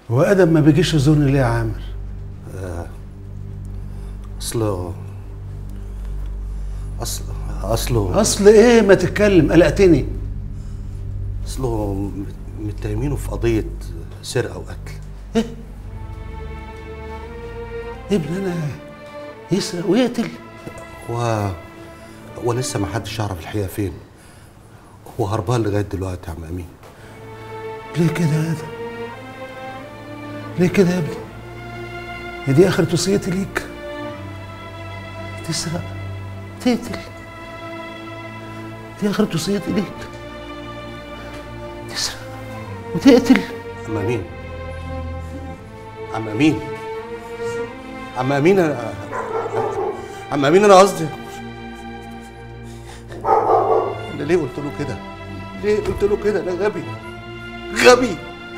هو ادم ما بيجيش يزورني ليه يا عامر اصله اصل اصله اصل ايه ما تتكلم قلقتني اصله مت- متهمينه في قضيه سرقه وقتل ابن انا يسرق ويقتل هو هو لسه ما حدش يعرف الحقيقه فين هو هربان لغايه دلوقتي يا عم امين ليه كده يا ادم ليه كده يا ابني هي دي اخرة وصيتي ليك تسرق تقتل دي اخرة وصيتي ليك تسرق وتقتل عم امين عم امين عم امين انا عم امين انا قصدي انا ليه قلت له كده ليه قلت له كده انا غبي غبي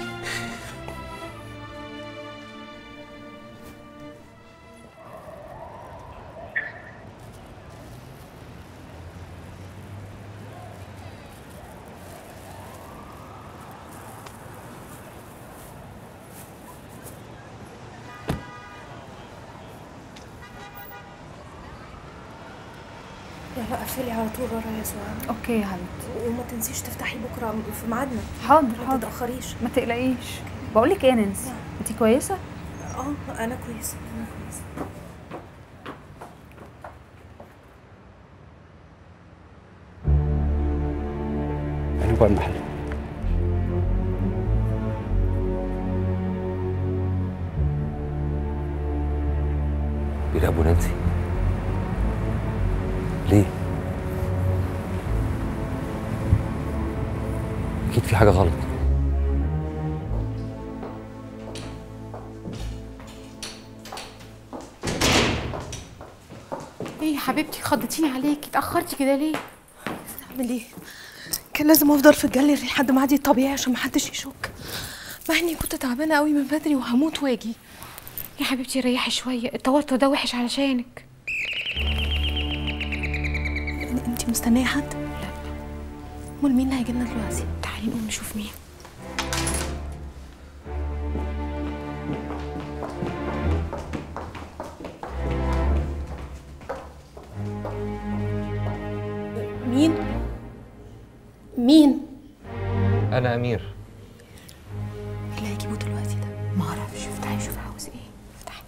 يلا قفلي على طول ورا يا سعاد اوكي يا حبيبتي وما تنسيش تفتحي بكره في ميعادنا حاضر ما حاضر تتاخريش ما تقلقيش بقول لك ايه يا نانسي انت كويسه اه انا كويسه انا كويسه يعني بقى المحل بيراقبوا نانسي ليه؟ أكيد في حاجة غلط ايه يا حبيبتي خضتيني عليكي اتاخرتي كده ليه اعمل ايه كان لازم افضل في الجاليري لحد ميعادي الطبيعي عشان محدش يشك مع اني كنت تعبانه قوي من بدري وهموت واجي يا حبيبتي ريحي شويه التوتر ده وحش علشانك انت مستنيه حد لا امال مين هيجي لنا دلوقتي تعالي نقوم نشوف مين مين مين أنا أمير إيه اللي هيجيبه دلوقتي ده ما اعرفش افتحي شوفي عاوز ايه افتحي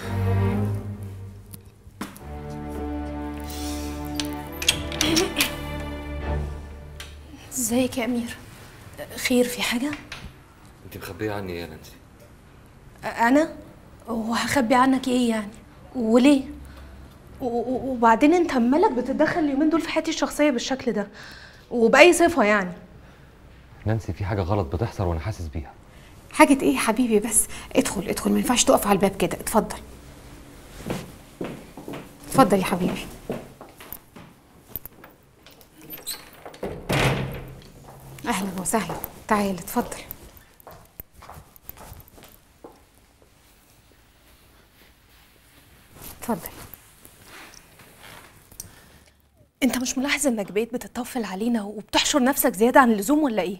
ازيك يا امير خير في حاجه أنت مخبية عني إيه يا نانسي؟ انا وهخبي عنك ايه يعني وليه و- و- وبعدين انت مالك بتتدخل اليومين دول في حياتي الشخصيه بالشكل ده وباي صفه يعني نانسي في حاجة غلط بتحصل وأنا حاسس بيها حاجه ايه يا حبيبي بس ادخل ادخل ما ينفعش تقف على الباب كده اتفضل اتفضل يا حبيبي اهلا وسهلا تعال اتفضل اتفضل انت مش ملاحظ انك بقيت بتطفل علينا وبتحشر نفسك زياده عن اللزوم ولا ايه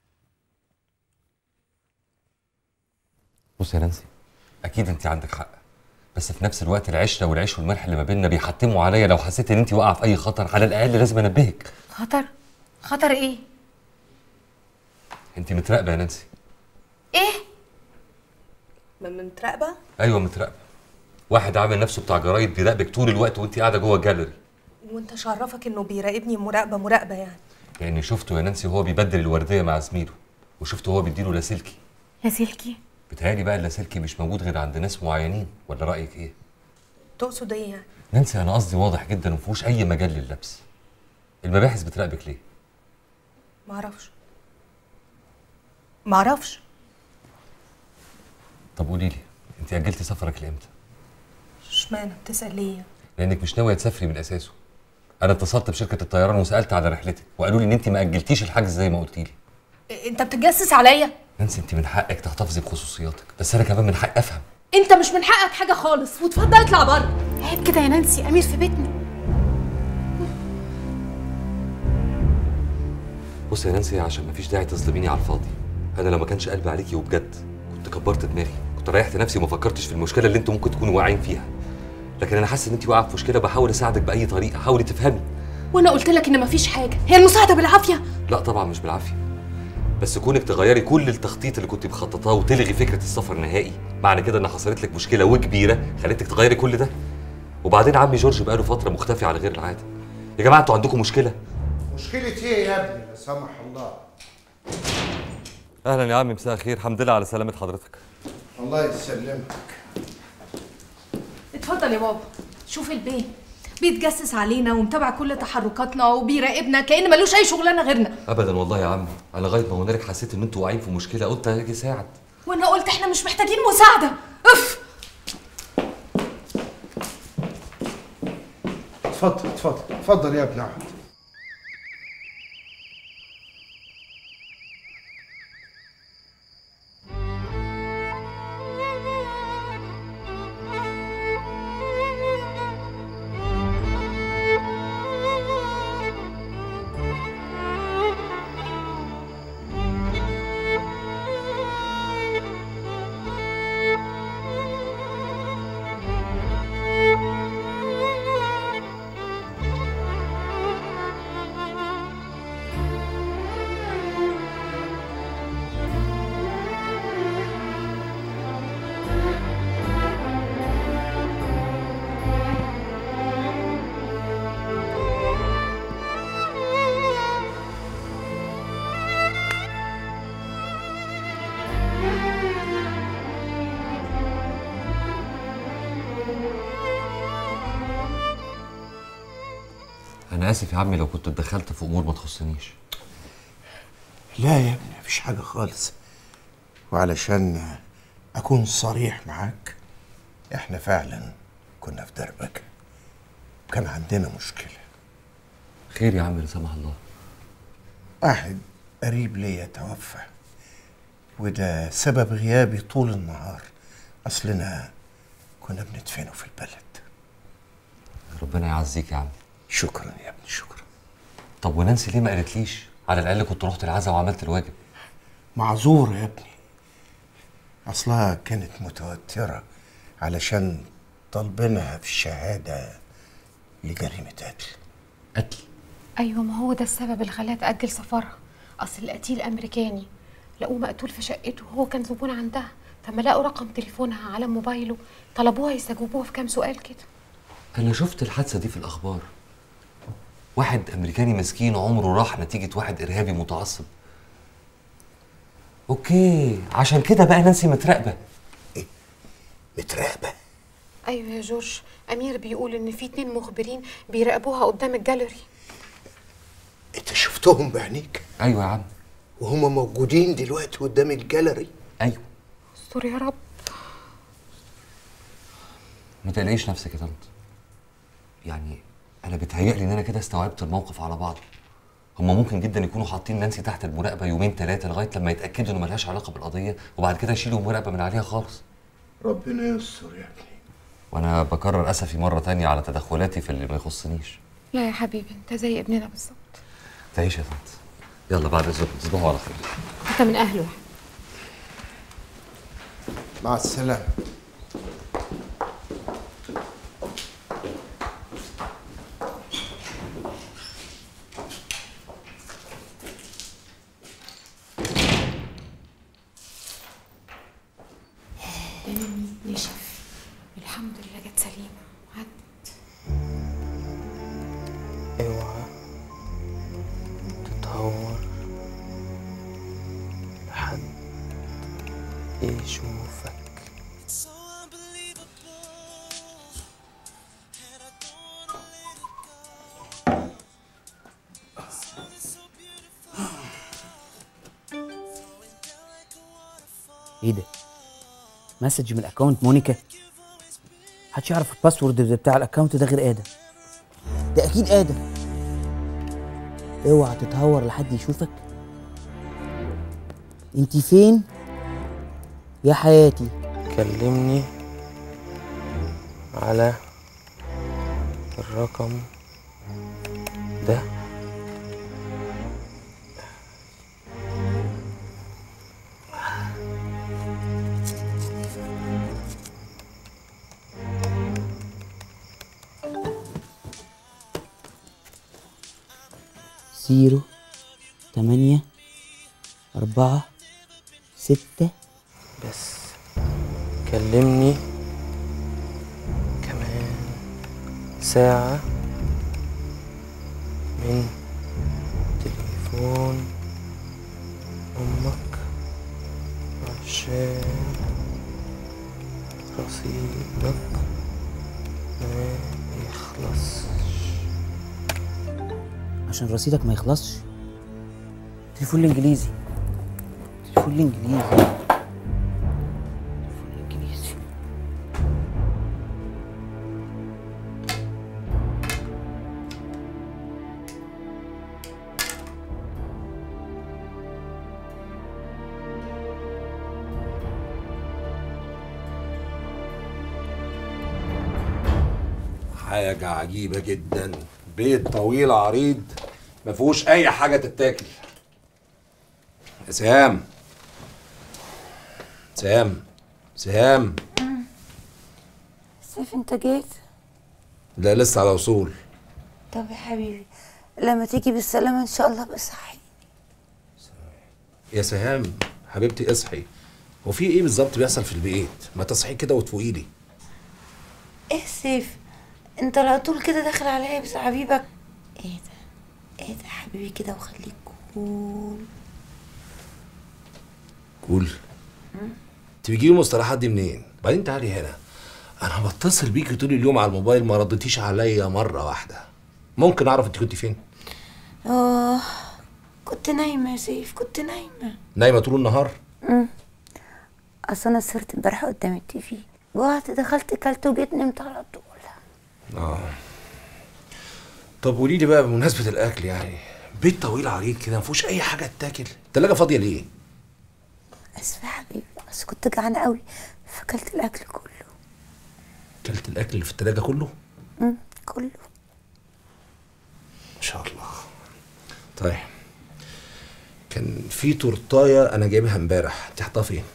بص يا نانسي أكيد أنت عندك حق بس في نفس الوقت العشرة والعيش والملح اللي ما بيننا بيحتموا عليا لو حسيت إن أنت واقعة في أي خطر على الأقل لازم أنبهك خطر خطر ايه أنت متراقبة يا نانسي ايه من متراقبه أيوه متراقبة واحد عامل نفسه بتاع جرايد بيراقبك طول الوقت وأنت قاعدة جوه الجاليري وانت شعرفك انه بيراقبني مراقبه مراقبه يعني لأني شفته يا نانسي وهو بيبدل الوردية مع زميله وشفته وهو بيديله لاسلكي لاسلكي بتهيألي بقى اللاسلكي مش موجود غير عند ناس معينين ولا رأيك إيه؟ تقصد ايه يعني نانسي أنا قصدي واضح جدا ومفيهوش أي مجال لللبس المباحث بتراقبك ليه؟ معرفش معرفش طب قولي لي أنت أجلتي سفرك لإمتى؟ اشمعنى بتسال ليه لانك مش ناويه تسافري من اساسه انا اتصلت بشركه الطيران وسالت على رحلتك وقالوا لي ان انت ما اجلتيش الحجز زي ما قلتي لي إيه، انت بتتجسس عليا نانسي انت من حقك تحتفظي بخصوصياتك بس انا كمان من حقي افهم انت مش من حقك حاجه خالص وتفضل اطلع بره عيب كده يا نانسي امير في بيتنا بص يا نانسي عشان ما فيش داعي تظلميني على الفاضي انا لو ما كانش قلبي عليكي وبجد كنت كنت كبرت دماغي كنت ريحت نفسي وما فكرتش في المشكله اللي انتوا ممكن تكونوا واقعين فيها لكن انا حاسس ان انت واقعه في مشكله بحاول اساعدك باي طريقه حاولي تفهمي وانا قلت لك ان مفيش حاجه هي المساعده بالعافيه لا طبعا مش بالعافيه بس كونك تغيري كل التخطيط اللي كنت مخططاه وتلغي فكره السفر نهائي معنى كده ان حصلت لك مشكله وكبيره خلتك تغيري كل ده وبعدين عمي جورج بقاله فتره مختفي على غير العاده يا جماعه انتوا عندكم مشكله مشكلة ايه يا ابني لا سمح الله اهلا يا عمي مساء الخير الحمد لله على سلامه حضرتك الله يسلمك اتفضل يا بابا شوف البيه بيتجسس علينا ومتابع كل تحركاتنا وبيراقبنا كأن ملوش أي شغلانة غيرنا ابدا والله يا عمي انا لغايه ما هنالك حسيت ان انتوا واقعين في مشكله قلت هاجي اساعد وأنا قلت إحنا مش محتاجين مساعدة أف اتفضل اتفضل اتفضل يا ابني اقعد انا اسف يا عمي لو كنت اتدخلت في امور ما تخصنيش لا يا ابني مفيش حاجة خالص وعلشان أكون صريح معاك إحنا فعلا كنا في دربك وكان عندنا مشكلة خير يا عمي لا سمح الله واحد قريب ليا توفى وده سبب غيابي طول النهار أصلنا كنا بندفنه في البلد ربنا يعزيك يا عمي شكرا يا ابني شكرا طب ونانسي ليه ما قالتليش على الاقل كنت رحت العزا وعملت الواجب معذور يا ابني أصلها كانت متوترة علشان طالبينها في الشهادة لجريمة قتل قتل ايوه ما هو ده السبب اللي خلاها تاجل سفرها اصل القتيل امريكاني لقوه مقتول في شقته وهو كان زبون عندها فما لقوا رقم تليفونها على موبايله طلبوها يستجوبوها في كام سؤال كده انا شفت الحادثه دي في الاخبار واحد امريكاني مسكين عمره راح نتيجه واحد ارهابي متعصب اوكي عشان كده بقى نانسي متراقبه متراقبة ايوه يا جورج امير بيقول ان في اتنين مخبرين بيراقبوها قدام الجاليري أنت شفتهم بعينيك ايوه يا عم وهم موجودين دلوقتي قدام الجاليري ايوه استر يا رب ما تقلقيش نفسك يا طنط يعني انا بتهيألي ان انا كده استوعبت الموقف على بعضه هما ممكن جدا يكونوا حاطين نانسي تحت المراقبه يومين ثلاثه لغايه لما يتاكدوا انه ملهاش علاقه بالقضيه وبعد كده يشيلوا المراقبه من عليها خالص ربنا يستر يا ابني وانا بكرر اسفي مره تانية على تدخلاتي في اللي ما يخصنيش لا يا حبيبي انت زي ابننا بالظبط تعيش يا طنط يلا بعد اذنكم تصبحوا على خير انت من اهله يا مع السلامة دمي نشف الحمد لله جت سليمه عدت اوعى تتهور لحد يشوفك ايه ده؟ مسج من الاكونت مونيكا محدش يعرف الباسورد بتاع الاكونت ده غير ادم ده اكيد ادم اوعى تتهور لحد يشوفك انت فين يا حياتي كلمني على الرقم ده زيرو تمانية أربعة ستة بس كلمني كمان ساعة من تليفون أمك عشان رصيدك ما يخلصش عشان رصيدك ما يخلصش تليفون الانجليزي تليفون الانجليزي تليفون الانجليزي حاجة عجيبة جدا بيت طويل عريض ما فيهوش أي حاجة تتاكل يا سهام سهام سهام سيف انت جيت لا لسه على وصول طب يا حبيبي لما تيجي بالسلامة ان شاء الله بصحي يا سهام حبيبتي اصحي هو في ايه بالظبط بيحصل في البيت ما تصحي كده وتفوقي لي ايه يا سيف انت على طول كده داخل عليا بس حبيبك ايه ده ايه ده يا حبيبي كده وخليك كول قول انت بتجيبي المصطلحات دي منين بعدين تعالي هنا انا بتصل بيكي طول اليوم على الموبايل ما ردتيش عليا مره واحده ممكن اعرف انت كنت فين اه كنت نايمة يا سيف كنت نايمة نايمه طول النهار امم اصل انا سهرت امبارح قدام التيفي جوعت دخلت كلت وجيت نمت على طول اه طب قولي لي بقى بمناسبه الاكل يعني بيت طويل عريض كده ما فيهوش اي حاجه تتاكل التلاجه فاضيه ليه اسف يا حبيبي بس كنت جعانة قوي فاكلت الاكل كله كلت الاكل اللي في التلاجه كله امم كله ان شاء الله طيب كان في تورتايه انا جايبها امبارح انت حطها فين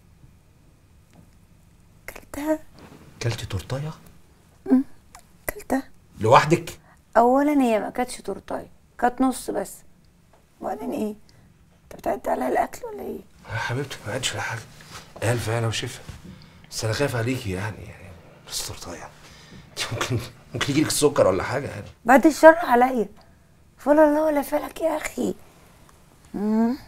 كلتها كلت تورتايه كلتها لوحدك اولا هي ما كانتش تورتايه كانت نص بس وبعدين ايه انت بتعد عليها الاكل ولا ايه يا حبيبتي ما عادش في حاجه الف هنا وشفا بس انا خايف عليكي يعني يعني بس تورتايه انت ممكن ممكن يجيلك السكر ولا حاجه يعني بعد الشر عليا فلا الله ولا فلك يا اخي مم.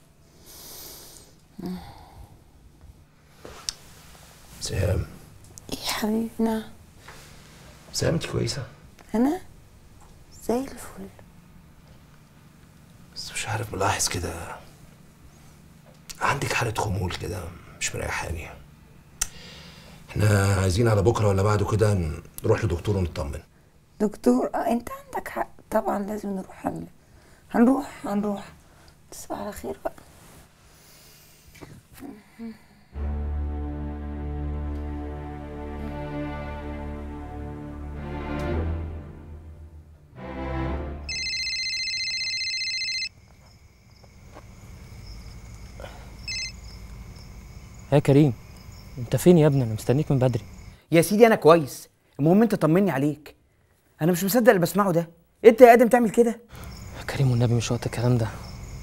سهام ايه يا حبيبي نعم سهام انت كويسه انا زي الفل بس مش عارف ملاحظ كده عندك حالة خمول كده مش مريحاني احنا عايزين على بكرة ولا بعده كده نروح لدكتور ونطمن دكتور اه انت عندك حق طبعا لازم نروح حملة هنروح هنروح تصبح على خير بقى يا كريم انت فين يا ابني انا مستنيك من بدري يا سيدي انا كويس المهم انت طمني عليك انا مش مصدق اللي بسمعه ده انت يا ادم تعمل كده يا كريم والنبي مش وقت الكلام ده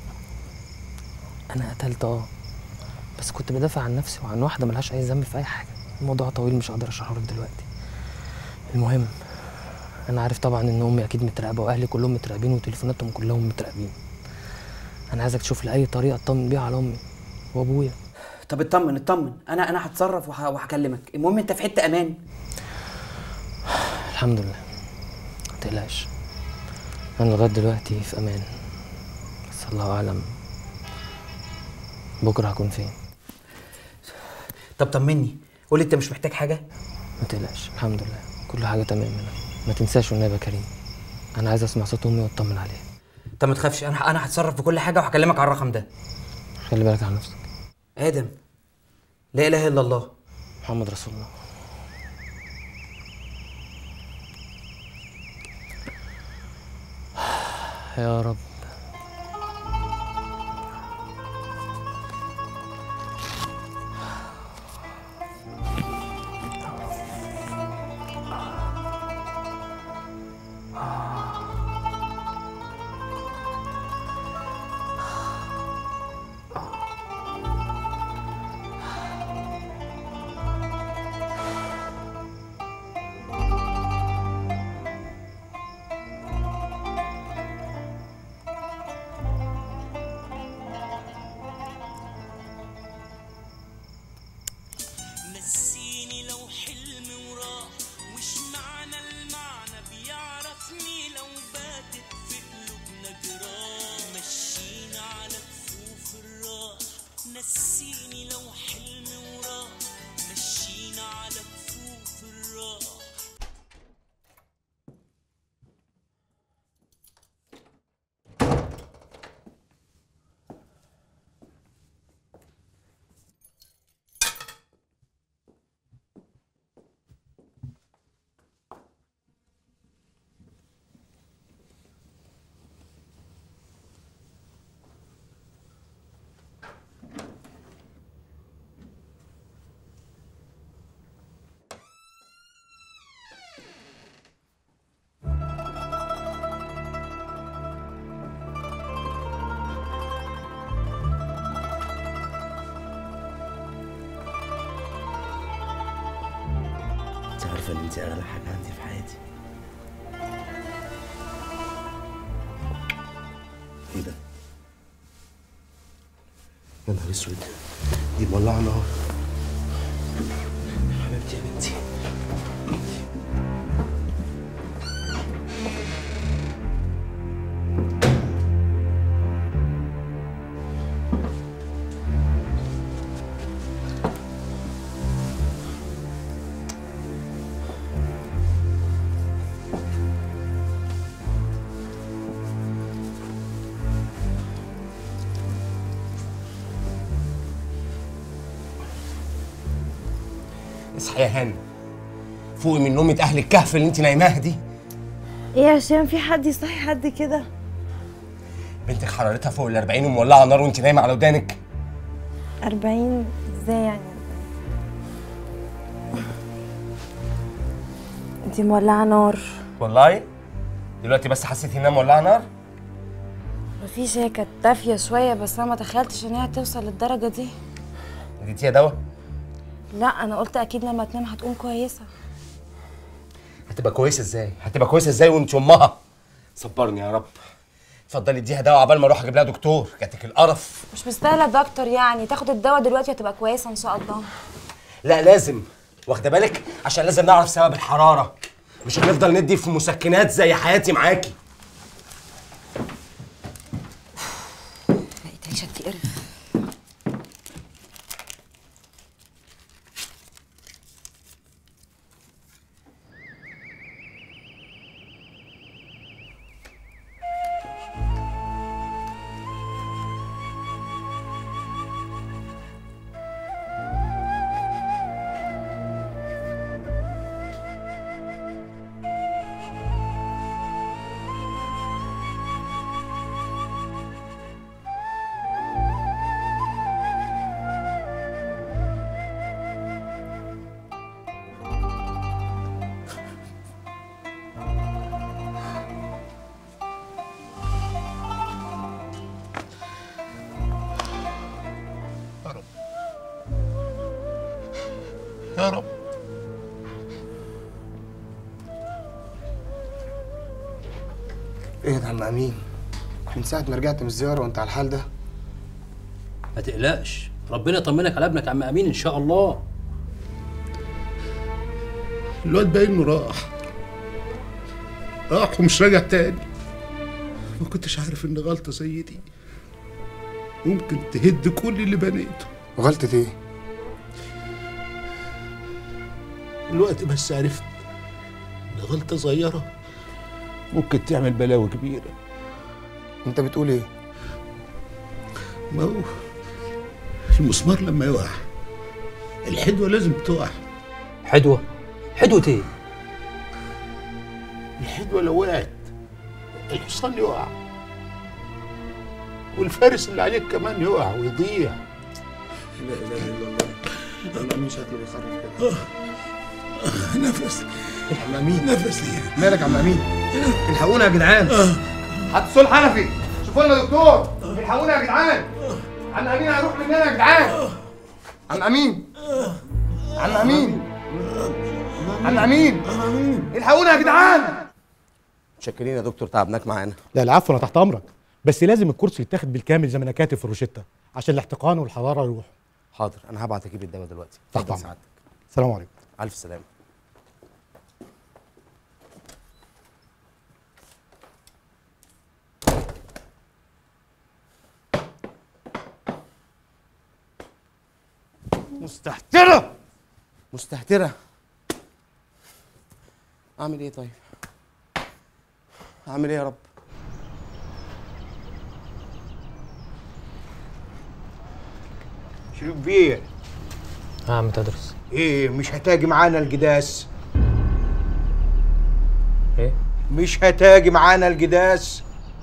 انا قتلت اه بس كنت بدافع عن نفسي وعن واحده ملهاش اي ذنب في اي حاجه الموضوع طويل مش هقدر اشرحه لك دلوقتي المهم انا عارف طبعا ان امي اكيد متراقبه واهلي كلهم متراقبين وتليفوناتهم كلهم متراقبين انا عايزك تشوف لي اي طريقه اطمن بيها على امي وابويا طب اطمن اطمن انا انا هتصرف وه- وهكلمك المهم انت في حته امان الحمد لله ما تقلقش انا لغايه دلوقتي في امان بس الله اعلم بكره هكون فين طب طمني قول لي انت مش محتاج حاجه ما تقلقش الحمد لله كل حاجه تمام هنا ما تنساش والنبي يا كريم انا عايز اسمع صوت امي واطمن عليها طب ما تخافش انا انا هتصرف في كل حاجه وهكلمك على الرقم ده خلي بالك على نفسك ادم لا اله الا الله محمد رسول الله يا رب عارفه ان انت اغلى حاجه عندي في حياتي ايه ده يا نهار اسود دي مولعه نار حبيبتي يا بنتي اصحي يا هاني فوقي من نومة أهل الكهف اللي أنت نايماها دي ايه يا هشام في حد يصحي حد كده بنتك حرارتها فوق ال 40 ومولعة نار وأنت نايمة على ودانك أربعين ازاي يعني انتي مولعة نار والله دلوقتي بس حسيتي إنها مولعة نار مفيش هي كانت دافية شوية بس أنا ما تخيلتش إن هي توصل للدرجة دي اديتيها دواء لا أنا قلت أكيد لما تنام هتقوم كويسة هتبقى كويسة إزاي؟ هتبقى كويسة إزاي وأنت أمها؟ صبرني يا رب اتفضلي اديها دواء عبال ما أروح أجيب لها دكتور جاتك القرف مش مستاهلة دكتور يعني تاخد الدواء دلوقتي هتبقى كويسة إن شاء الله لا لازم واخدة بالك عشان لازم نعرف سبب الحرارة مش هنفضل ندي في مسكنات زي حياتي معاكي بقيت عيشة تقرف يا رب ايه ده يا عم امين من ساعه ما رجعت من الزياره وانت على الحال ده ما تقلقش ربنا يطمنك على ابنك يا عم امين ان شاء الله الواد باين انه راح راح ومش راجع تاني ما كنتش عارف ان غلطه زي دي ممكن تهد كل اللي بنيته غلطة ايه؟ الوقت بس عرفت ان غلطه صغيره ممكن تعمل بلاوي كبيره انت بتقول ايه؟ ما هو المسمار لما يقع الحدوه لازم تقع حدوه حدوه ايه الحدوه لو وقعت الحصان يقع والفارس اللي عليك كمان يقع ويضيع لا اله الا الله عم امين شكله بيخرف كده نفس عم امين نفس لي مالك يا عم امين؟ الحقونا يا جدعان هات السول حنفي شوفوا لنا دكتور الحقونا يا جدعان عم امين هيروح مننا يا جدعان عم امين عم امين عم امين الحقونا يا جدعان متشكرين يا دكتور تعبناك معانا لا العفو انا تحت امرك بس لازم الكورس يتاخد بالكامل زي ما انا كاتب في الروشته عشان الاحتقان والحراره يروحوا حاضر انا هبعت اجيب الدواء دلوقتي تحت اتفضل أمرك. سعادتك السلام عليكم الف سلامه مستهترة مستهترة اعمل ايه طيب اعمل ايه يا رب شريف بيه ها عم تدرس ايه مش هتاجي معانا الجداس ايه مش هتاجي معانا الجداس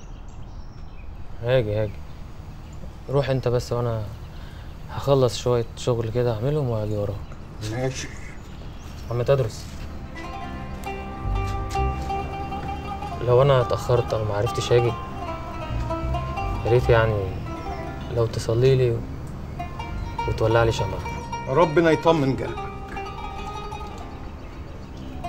هاجي هاجي روح انت بس وانا هخلص شوية شغل كده اعملهم واجي وراك ماشي عم تدرس لو انا اتأخرت او معرفتش اجي يا ريت يعني لو تصلي لي وتولع لي شمعة ربنا يطمن قلبك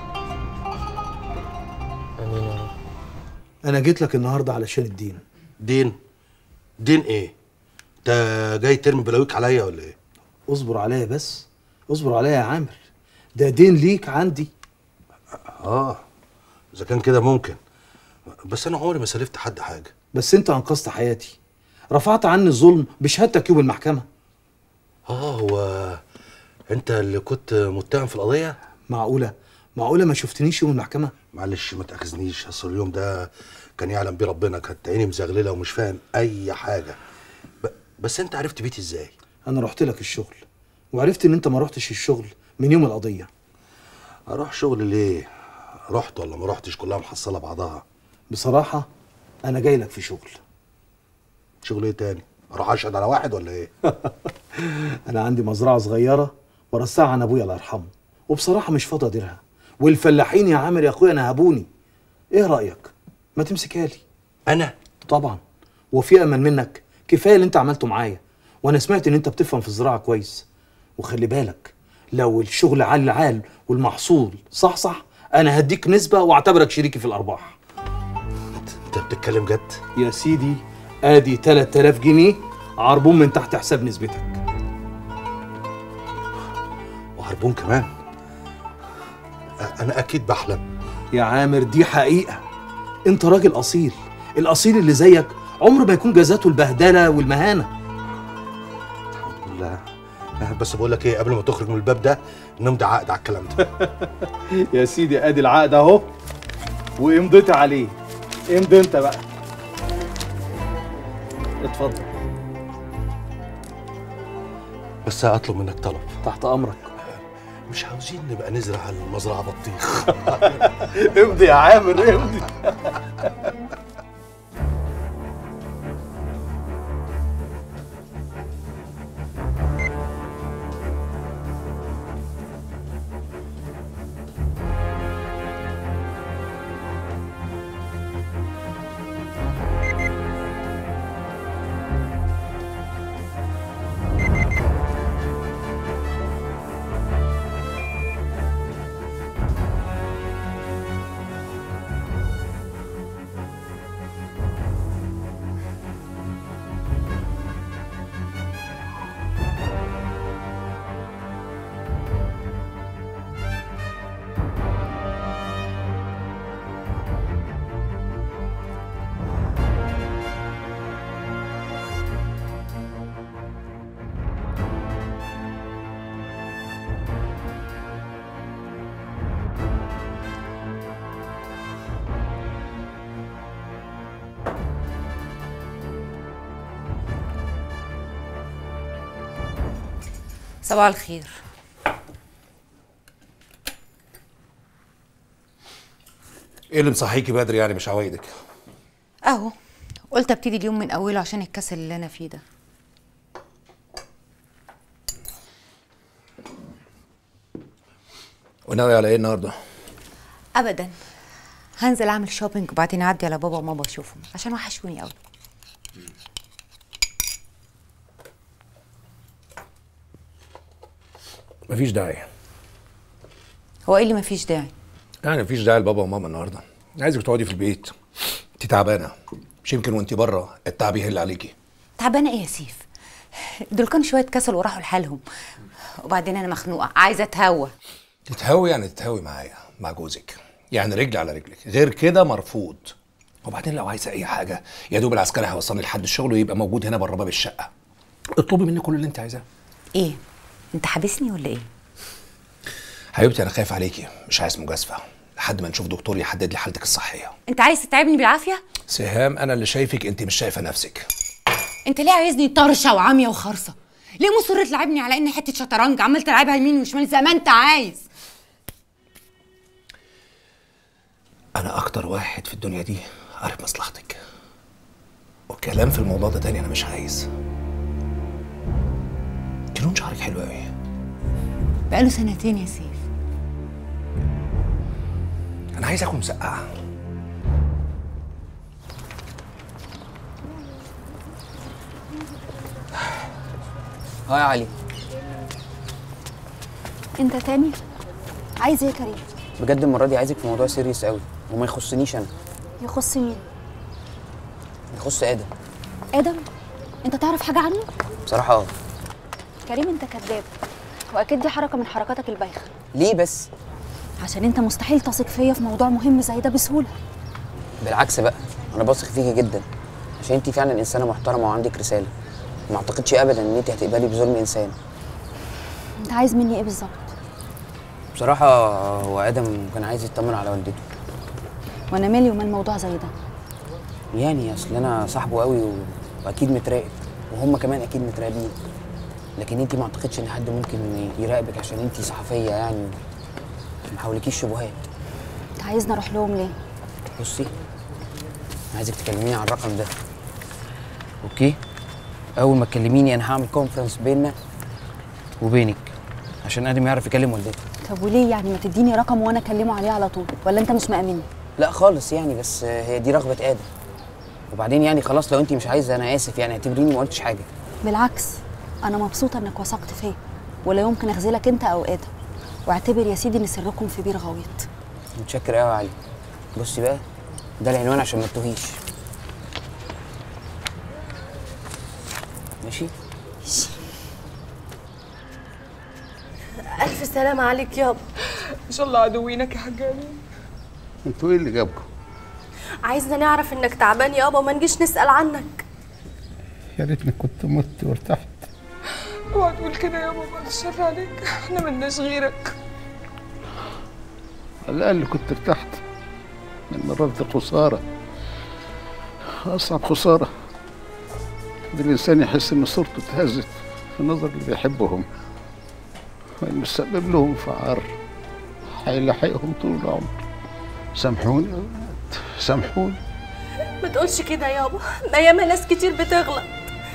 انا جيت لك النهارده علشان الدين دين دين ايه انت جاي ترمي بلاويك عليا ولا ايه اصبر عليا بس اصبر عليا يا عامر ده دين ليك عندي اه اذا كان كده ممكن بس انا عمري ما سلفت حد حاجه بس انت انقذت حياتي رفعت عني الظلم بشهادتك يوم المحكمه اه هو انت اللي كنت متهم في القضيه معقوله معقوله ما شفتنيش يوم المحكمه معلش ما تاخذنيش اصل اليوم ده كان يعلم بيه ربنا كانت عيني مزغلله ومش فاهم اي حاجه ب... بس انت عرفت بيتي ازاي انا رحت لك الشغل وعرفت ان انت ما رحتش الشغل من يوم القضيه اروح شغل ليه رحت ولا ما رحتش كلها محصله بعضها بصراحه انا جاي لك في شغل شغل ايه تاني اروح اشهد على واحد ولا ايه انا عندي مزرعه صغيره ورثتها عن ابويا الله يرحمه وبصراحه مش فاضي اديرها والفلاحين يا عامر يا اخويا نهبوني ايه رايك ما تمسكها لي انا طبعا وفي امل منك كفايه اللي انت عملته معايا وانا سمعت ان انت بتفهم في الزراعه كويس وخلي بالك لو الشغل عال عال والمحصول صح صح انا هديك نسبه واعتبرك شريكي في الارباح انت بتتكلم جد يا سيدي ادي 3000 جنيه عربون من تحت حساب نسبتك وهربون كمان أ- انا اكيد بحلم يا عامر دي حقيقه انت راجل اصيل الاصيل اللي زيك عمره ما يكون جزاته البهدله والمهانه لا بس بقول لك ايه قبل ما تخرج من الباب ده نمضي عقد على الكلام ده يا سيدي ادي العقد اهو وامضيت عليه امضي انت بقى اتفضل بس اطلب منك طلب تحت امرك مش عاوزين نبقى نزرع المزرعه بطيخ امضي يا عامر امضي صباح الخير ايه اللي مصحيكي بدري يعني مش عوايدك اهو قلت ابتدي اليوم من اوله عشان الكسل اللي انا فيه ده وناوي على ايه النهارده ابدا هنزل اعمل شوبينج وبعدين اعدي على بابا وماما اشوفهم عشان وحشوني قوي مفيش داعي هو ايه اللي مفيش داعي يعني مفيش داعي لبابا وماما النهارده عايزك تقعدي في البيت انت تعبانه مش يمكن وانت بره التعب يهل عليكي تعبانه ايه يا سيف دول كانوا شويه كسل وراحوا لحالهم وبعدين انا مخنوقه عايزه اتهوى تتهوي يعني تتهوي معايا مع جوزك يعني رجل على رجلك غير كده مرفوض وبعدين لو عايزه اي حاجه يا دوب العسكري هيوصلني لحد الشغل ويبقى موجود هنا بره باب الشقه اطلبي مني كل اللي انت عايزاه ايه انت حابسني ولا ايه حبيبتي انا خايف عليكي مش عايز مجازفه لحد ما نشوف دكتور يحدد لي حالتك الصحيه انت عايز تتعبني بالعافيه سهام انا اللي شايفك انت مش شايفه نفسك انت ليه عايزني طرشه وعاميه وخرصه ليه مصر تلعبني على اني حته شطرنج عمال تلعبها يمين وشمال زي ما انت عايز انا اكتر واحد في الدنيا دي عارف مصلحتك والكلام في الموضوع ده تاني انا مش عايز انت لون شعرك حلو قوي بقاله سنتين يا سيف انا عايز اكون مسقعه اه يا علي انت تاني عايز ايه يا كريم بجد المره دي عايزك في موضوع سيريس قوي وما يخصنيش انا يخص مين يخص ادم ادم انت تعرف حاجه عنه بصراحه اه كريم انت كذاب واكيد دي حركه من حركاتك البايخه ليه بس عشان انت مستحيل تثق فيا في موضوع مهم زي ده بسهوله بالعكس بقى انا بثق فيكي جدا عشان انت فعلا انسانه محترمه وعندك رساله ما اعتقدش ابدا ان انت هتقبلي بظلم انسان انت عايز مني ايه بالظبط بصراحه هو ادم كان عايز يطمن على والدته وانا مالي ومال موضوع زي ده يعني اصل انا صاحبه قوي و... واكيد متراقب وهم كمان اكيد متراقبين لكن انت ما اعتقدش ان حد ممكن يراقبك عشان انت صحفيه يعني ما حاولكيش شبهات انت عايزني اروح لهم ليه بصي انا عايزك تكلميني على الرقم ده اوكي اول ما تكلميني انا هعمل كونفرنس بيننا وبينك عشان ادم يعرف يكلم والدته طب وليه يعني ما تديني رقم وانا اكلمه عليه على طول ولا انت مش مأمني لا خالص يعني بس هي دي رغبه ادم وبعدين يعني خلاص لو انت مش عايزه انا اسف يعني اعتبريني ما قلتش حاجه بالعكس انا مبسوطه انك وثقت فيا ولا يمكن اخذلك انت او ادم واعتبر يا سيدي ان سركم في بير غويط متشكر قوي يا علي بصي بقى ده العنوان عشان ما تتوهيش ماشي الف سلامه عليك يابا ان شاء الله عدوينك يا حاج امين انتوا ايه اللي جابكم؟ عايزنا نعرف انك تعبان يابا وما نجيش نسال عنك يا ريتني كنت مت وارتحت اوعى تقول كده يابا بعد الشر عليك احنا ملناش غيرك على الأقل كنت ارتحت من المرات دي خسارة أصعب خسارة إن الإنسان يحس إن صورته اتهزت في نظر اللي بيحبهم ويسبب لهم في عار هيلاحقهم طول العمر سامحوني يا ولاد، سامحوني ما تقولش كده يابا ما ياما ناس كتير بتغلط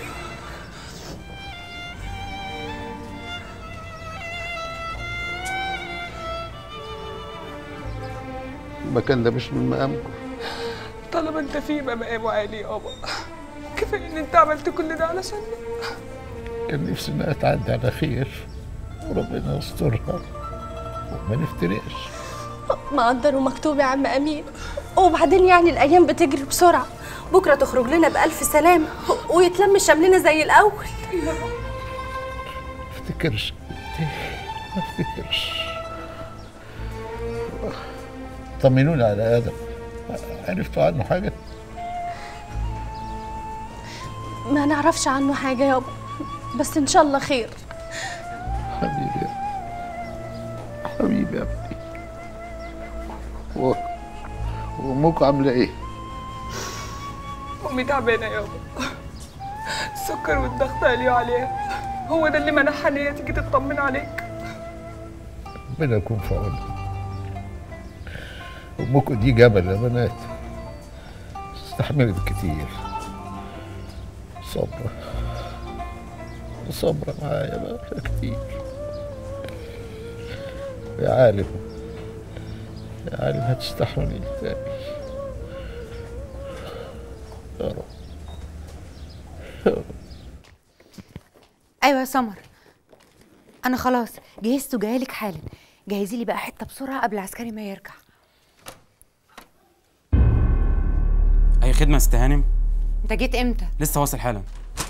المكان ده مش من مقامكم طالما انت في مقامه عالي يابا كفايه ان انت عملت كل ده علشان كان نفسي إنها تعدي على خير وربنا يسترها وما نفترقش مقدر ومكتوب يا عم امين وبعدين يعني الايام بتجري بسرعه بكره تخرج لنا بالف سلامه ويتلم شملنا زي الاول ما افتكرش ما افتكرش طمنوني على ادم عرفتوا عنه حاجه ما نعرفش عنه حاجه يابا بس ان شاء الله خير حبيبي يا حبيبي يا ابني و... وامك عامله ايه امي تعبانه يابا السكر والضغط قالوا عليها هو ده اللي منحها ان هي تيجي تطمن عليك ربنا يكون في عونك امكم دي جبل يا بنات استحملت كتير صبرة صبرة معايا بقى كتير يا عالم يا عالم هتستحملي تاني يا رب يا رب ايوه يا سمر انا خلاص جهزت وجايلك حالا جهزي لي بقى حته بسرعه قبل عسكري ما يرجع اي خدمه يا ست هانم انت جيت امتى لسه واصل حالا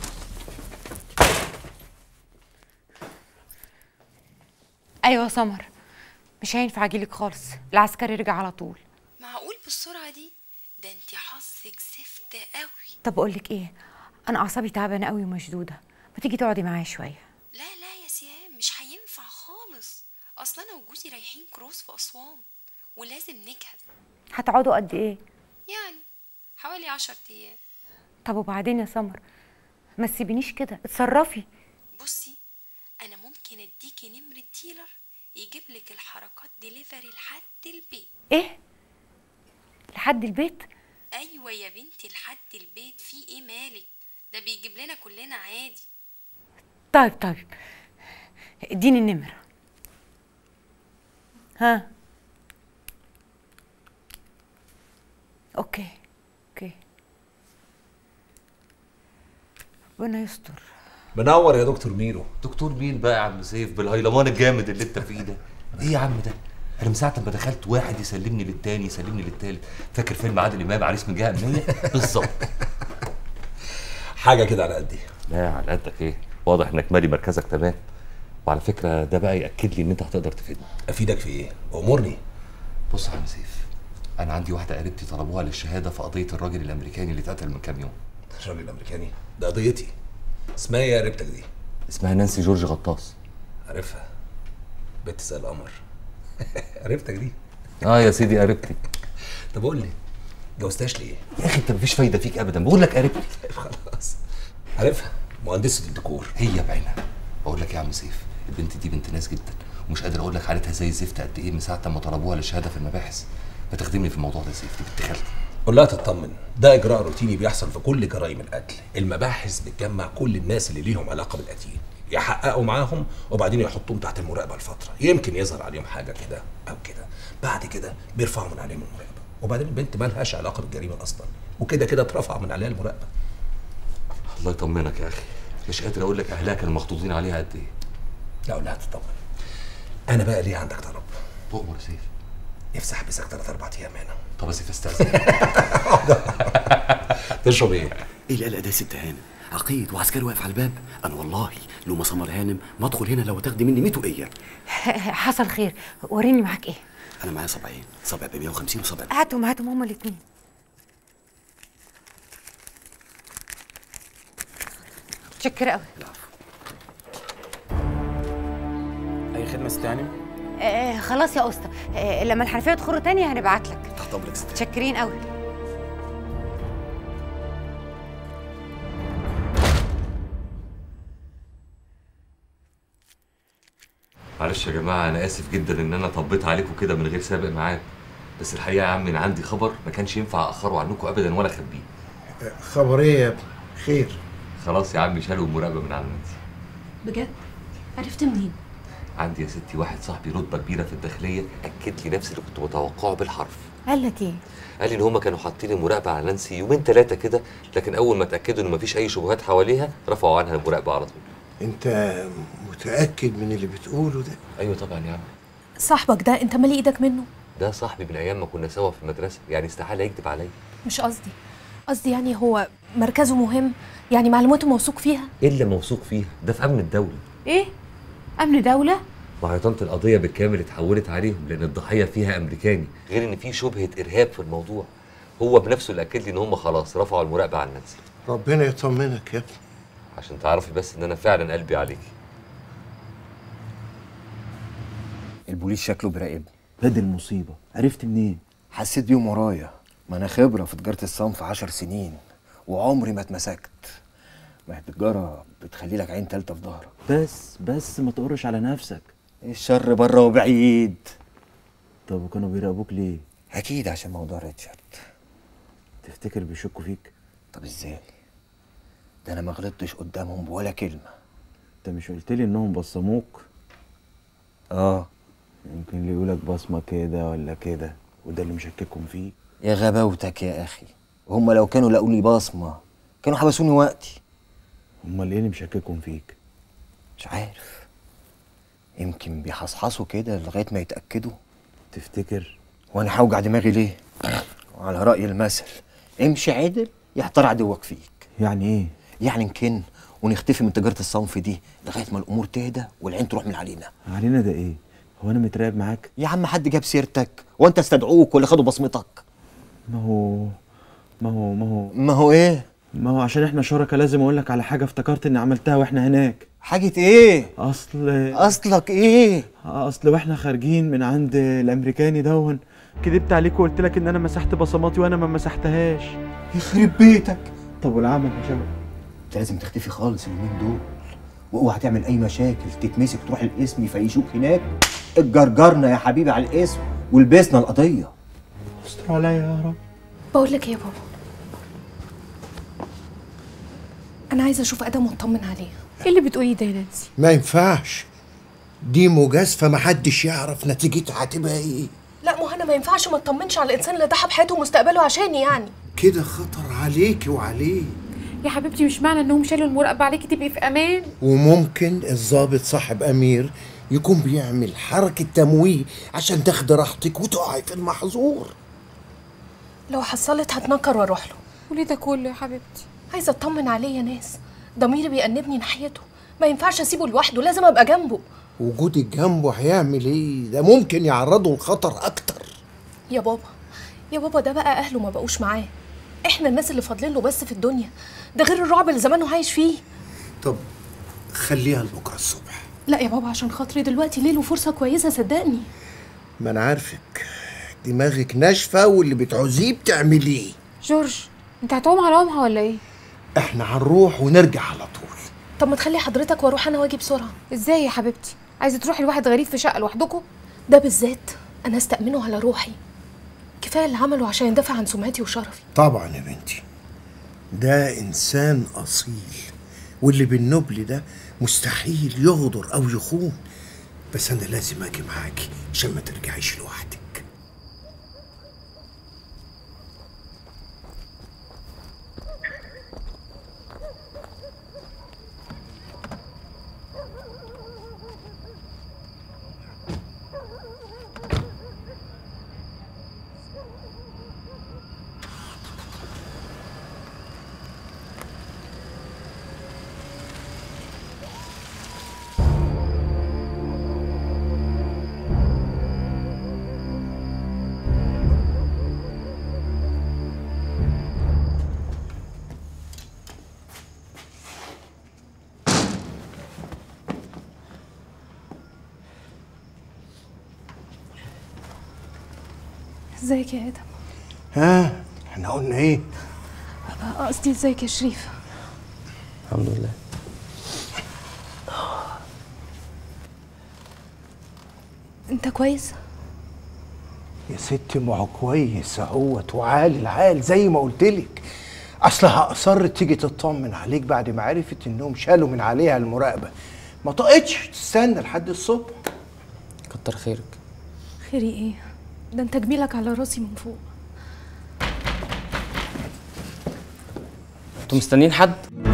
ايوه يا سمر مش هينفع اجيلك خالص العسكري رجع على طول معقول بالسرعة دي؟ ده انتي حظك زفت قوي طب اقول لك ايه انا اعصابي تعبانه قوي ومشدوده ما تيجي تقعدي معايا شويه لا لا يا سيام مش هينفع خالص اصل انا وجوزي رايحين كروز في اسوان ولازم نجهز هتقعدوا قد ايه يعني حوالي عشر ايام طب وبعدين يا سمر ما تسيبنيش كده اتصرفي بصي انا ممكن اديكي نمرة ديلر يجيب لك الحركات ديليفري لحد البيت ايه لحد البيت ايوه يا بنتي لحد البيت في ايه مالك ده بيجيب لنا كلنا عادي طيب طيب اديني النمره ها اوكي اوكي ربنا يستر منور يا دكتور ميرو دكتور مين بقى يا عم سيف بالهيلمان الجامد اللي انت فيه ده ايه يا عم ده انا من ساعه ما دخلت واحد يسلمني للتاني يسلمني للتالت فاكر فيلم عادل امام عريس من جهه امنيه بالظبط حاجه كده على قدي لا على قدك ايه واضح انك مالي مركزك تمام وعلى فكره ده بقى ياكد لي ان انت هتقدر تفيدني افيدك في ايه امرني بص يا عم سيف انا عندي واحده قريبتي طلبوها للشهاده في قضيه الراجل الامريكاني اللي اتقتل من كام يوم الراجل الامريكاني ده قضيتي اسمها ايه يا قريبتك دي اسمها نانسي جورج غطاس عارفها بنت زي القمر قريبتك دي اه يا سيدي قريبتي طب قول لي جوزتهاش ليه يا اخي انت مفيش فايده فيك ابدا بقول لك قريبتي خلاص عارفها مهندسه الديكور هي بعينها بقول لك يا عم سيف البنت دي بنت ناس جدا ومش قادر اقول لك حالتها زي الزفت قد ايه من ساعه ما طلبوها للشهاده في المباحث ما تخدمني في الموضوع ده يا سيف دي بنت خالتي قول لها تطمن ده اجراء روتيني بيحصل في كل جرائم القتل المباحث بتجمع كل الناس اللي ليهم علاقه بالقتيل يحققوا معاهم وبعدين يحطوهم تحت المراقبه لفتره يمكن يظهر عليهم حاجه كده او كده بعد كده بيرفعوا من عليهم المراقبه وبعدين البنت مالهاش علاقه بالجريمه اصلا وكده كده اترفع من عليها المراقبه الله يطمنك يا اخي مش قادر اقول لك اهلها كانوا مخطوطين عليها قد ايه لا قول لها تطمن انا بقى ليه عندك طلب تؤمر يا سيف نفسي احبسك ثلاث اربع ايام هنا طب يا سيف استاذن تشرب ايه؟ ايه القلق ده يا ست هانم عقيد وعسكري واقف على الباب انا والله لو ما سمر هانم ما ادخل هنا لو تاخدي مني 100 وقيه حصل خير وريني معاك ايه انا معايا صبعين صبع ب 150 وصبع ب- هاتهم هاتهم هما الاتنين متشكرة قوي اي خدمه يا ست هانم آه خلاص يا اسطى آه لما الحنفيه تخر تاني هنبعت لك تحت امرك يا ست متشكرين قوي معلش يا جماعه انا اسف جدا ان انا طبيت عليكم كده من غير سابق ميعاد بس الحقيقه يا عم انا عندي خبر ما كانش ينفع اخره عنكم ابدا ولا اخبيه خبر ايه يا ابني خير خلاص يا عم شالوا المراقبه من على النادي بجد عرفت منين عندي يا ستي واحد صاحبي رتبه كبيره في الداخليه اكد لي نفس اللي كنت متوقعه بالحرف قال لك ايه قال لي ان هما كانوا حاطين المراقبه على نانسي يومين ثلاثه كده لكن اول ما اتاكدوا ان مفيش اي شبهات حواليها رفعوا عنها المراقبه على طول انت متاكد من اللي بتقوله ده ايوه طبعا يا عم صاحبك ده انت مالي ايدك منه ده صاحبي من ايام ما كنا سوا في المدرسه يعني استحاله يكذب عليا مش قصدي قصدي يعني هو مركزه مهم يعني معلوماته موثوق فيها ايه اللي موثوق فيها ده في امن الدوله ايه امن دوله ما هي طنط القضيه بالكامل اتحولت عليهم لان الضحيه فيها امريكاني غير ان في شبهه ارهاب في الموضوع هو بنفسه اللي اكد لي ان هم خلاص رفعوا المراقبه عن نانسي ربنا يطمنك يا ابني عشان تعرفي بس ان انا فعلا قلبي عليكي البوليس شكله بيراقبني بدي المصيبة عرفت منين؟ حسيت بيهم ورايا ما انا خبرة في تجارة الصنف عشر سنين وعمري ما اتمسكت ما هي التجارة بتخلي لك عين تالتة في ظهرك بس بس ما تقرش على نفسك الشر بره وبعيد طب وكانوا بيراقبوك ليه؟ اكيد عشان موضوع ريتشارد تفتكر بيشكوا فيك؟ طب ازاي؟ ده انا ما غلطتش قدامهم بولا كلمة انت مش قلت لي انهم بصموك؟ اه يمكن اللي يقولك بصمة كده ولا كده وده اللي مشككهم فيك يا غباوتك يا اخي هم لو كانوا لقوا لي بصمة كانوا حبسوني وقتي امال ايه اللي مشككهم فيك؟ مش عارف يمكن بيحصحصوا كده لغاية ما يتأكدوا تفتكر وانا هوجع دماغي ليه؟ وعلى رأي المثل امشي عدل يحتار عدوك فيك يعني ايه؟ يعني نكن ونختفي من تجارة الصنف دي لغاية ما الأمور تهدى والعين تروح من علينا علينا ده ايه؟ هو انا متراقب معاك؟ يا عم حد جاب سيرتك وانت استدعوك ولا خدوا بصمتك ما هو ما هو ما هو ما هو ايه؟ ما هو عشان احنا شركاء لازم اقول لك على حاجة افتكرت اني عملتها واحنا هناك حاجة ايه؟ اصل اصلك ايه؟ اصل واحنا خارجين من عند الامريكاني دون كدبت عليك وقلت لك ان انا مسحت بصماتي وانا ما مسحتهاش يخرب بيتك طب والعمل يا شباب انت لازم تختفي خالص اليومين دول واوعى تعمل اي مشاكل تتمسك تروح القسم يفيشوك هناك اتجرجرنا يا حبيبي على القسم ولبسنا القضيه استر عليا يا رب بقول لك ايه يا بابا انا عايزه اشوف ادم واطمن عليه ايه اللي بتقوليه ده يا نانسي ما ينفعش دي مجازفه محدش يعرف نتيجتها هتبقى ايه لا ما هو انا ما ينفعش ما اطمنش على الانسان اللي ضحى بحياته ومستقبله عشاني يعني كده خطر عليكي وعليه يا حبيبتي مش معنى انهم شالوا المراقبه عليكي تبقي في امان وممكن الضابط صاحب امير يكون بيعمل حركه تمويه عشان تاخدي راحتك وتقعي في المحظور لو حصلت هتنكر واروح له وليه ده كله يا حبيبتي عايزه اطمن عليه يا ناس ضميري بيأنبني ناحيته ما ينفعش اسيبه لوحده لازم ابقى جنبه وجودك جنبه هيعمل ايه ده ممكن يعرضه لخطر اكتر يا بابا يا بابا ده بقى اهله ما بقوش معاه احنا الناس اللي فاضلين له بس في الدنيا ده غير الرعب اللي زمانه عايش فيه طب خليها لبكره الصبح لا يا بابا عشان خاطري دلوقتي ليل وفرصه كويسه صدقني ما انا عارفك دماغك ناشفه واللي بتعوزيه بتعمليه جورج انت هتقوم على امها ولا ايه احنا هنروح ونرجع على طول طب ما تخلي حضرتك واروح انا واجي بسرعه ازاي يا حبيبتي عايزه تروحي لواحد غريب في شقه لوحدكم ده بالذات انا استأمنه على روحي كفايه اللي عمله عشان يدافع عن سمعتي وشرفي طبعا يا بنتي ده انسان اصيل واللي بالنبل ده مستحيل يغدر او يخون بس انا لازم اجي معاكي عشان ما ترجعيش لوحدك ازيك يا ادم ها احنا قلنا ايه قصدي ازيك يا شريف الحمد لله انت كويس يا ستي ما هو كويس اهوت وعالي العال زي ما قلت لك اصلها اصرت تيجي تطمن عليك بعد ما عرفت انهم شالوا من عليها المراقبه ما طقتش تستنى لحد الصبح كتر خيرك خيري ايه ده انت جميلك على راسي من فوق انتوا مستنيين حد